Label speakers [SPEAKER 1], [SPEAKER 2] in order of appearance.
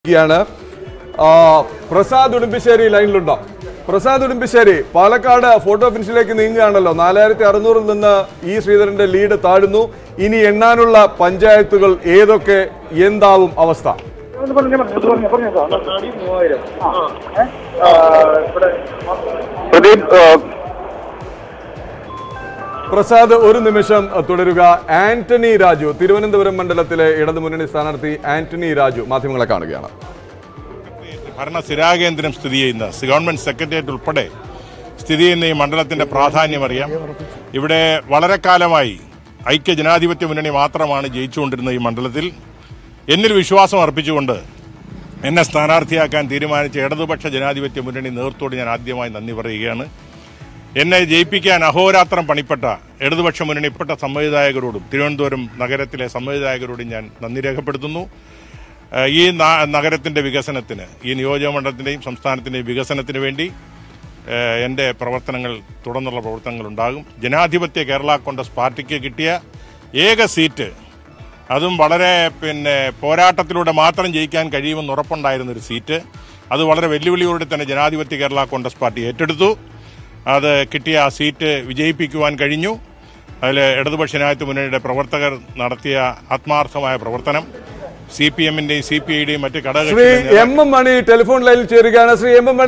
[SPEAKER 1] ാണ് പ്രസാദ് ഉടുമ്പിശ്ശേരി ലൈനിലുണ്ടോ പ്രസാദ് ഉടുമ്പിശ്ശേരി പാലക്കാട് ഫോട്ടോ ഫിനിഷിലേക്ക് നീങ്ങുകയാണല്ലോ നാലായിരത്തി അറുന്നൂറിൽ നിന്ന് ഈ ശ്രീധരന്റെ ലീഡ് താഴുന്നു ഇനി എണ്ണാനുള്ള പഞ്ചായത്തുകൾ ഏതൊക്കെ എന്താവും അവസ്ഥ
[SPEAKER 2] ഒന്ന് പറഞ്ഞോ, പറഞ്ഞോ, ഇത് പറഞ്ഞോ, പറഞ്ഞോ, സാർ. ആ. ഏ? ആ, ഇവിടെ പ്രദീപ് ആ,
[SPEAKER 1] പ്രസാദ് ഒരു നിമിഷം തുടരുക ആന്റണി രാജു തിരുവനന്തപുരം മണ്ഡലത്തിലെ ഇടതുമുന്നണി സ്ഥാനാർത്ഥി ആന്റണി രാജു മാധ്യമങ്ങളെ കാണുകയാണ്
[SPEAKER 3] ഭരണ സ്ഥിരാകേന്ദ്രം സ്ഥിതി ചെയ്യുന്ന ഗവൺമെന്റ് സെക്രട്ടേറിയറ്റ് ഉൾപ്പെടെ സ്ഥിതി ചെയ്യുന്ന ഈ മണ്ഡലത്തിന്റെ പ്രാധാന്യം അറിയാം ഇവിടെ വളരെ കാലമായി ഐക്യ ജനാധിപത്യ മുന്നണി മാത്രമാണ് ജയിച്ചുകൊണ്ടിരുന്ന ഈ മണ്ഡലത്തിൽ എന്നിൽ വിശ്വാസം അർപ്പിച്ചുകൊണ്ട് എന്നെ സ്ഥാനാർത്ഥിയാക്കാൻ തീരുമാനിച്ച ഇടതുപക്ഷ ജനാധിപത്യ മുന്നണി നേതൃത്വത്തോട് ഞാൻ ആദ്യമായി നന്ദി പറയുകയാണ് എന്നെ ജയിപ്പിക്കാൻ അഹോരാത്രം പണിപ്പെട്ട ഇടതുപക്ഷ മുന്നണിപ്പെട്ട സംവിധായകരോടും തിരുവനന്തപുരം നഗരത്തിലെ സംവിധായകരോടും ഞാൻ നന്ദി രേഖപ്പെടുത്തുന്നു ഏഹ് ഈ ന- നഗരത്തിന്റെ വികസനത്തിന് ഈ നിയോജകമണ്ഡലത്തിന്റെയും സംസ്ഥാനത്തിന്റെയും വികസനത്തിന് വേണ്ടി ഏഹ് എൻ്റെ പ്രവർത്തനങ്ങൾ തുടർന്നുള്ള പ്രവർത്തനങ്ങൾ ഉണ്ടാകും ജനാധിപത്യ കേരള കോൺഗ്രസ് പാർട്ടിക്ക് കിട്ടിയ ഏക സീറ്റ് അതും വളരെ പിന്നെ പോരാട്ടത്തിലൂടെ മാത്രം ജയിക്കാൻ കഴിയുമെന്ന് ഉറപ്പുണ്ടായിരുന്ന ഒരു സീറ്റ് അത് വളരെ വെല്ലുവിളിയോടെ തന്നെ ജനാധിപത്യ കേരള കോൺഗ്രസ് പാർട്ടി ഏറ്റെടുത്തു അത് കിട്ടിയ ആ സീറ്റ് വിജയിപ്പിക്കുവാൻ കഴിഞ്ഞു അതിൽ ഇടതുപക്ഷ ജനാധിപത്യ മുന്നണിയുടെ പ്രവർത്തകർ നടത്തിയ ആത്മാർത്ഥമായ പ്രവർത്തനം സി പി എമ്മിന്റെയും സി പി ഐയുടെയും മറ്റ്
[SPEAKER 1] ശ്രീ
[SPEAKER 3] ഘടക
[SPEAKER 1] എം എം മണി ടെലിഫോൺ ലൈനിൽ ചേരുകയാണ് ശ്രീ എം എം മണി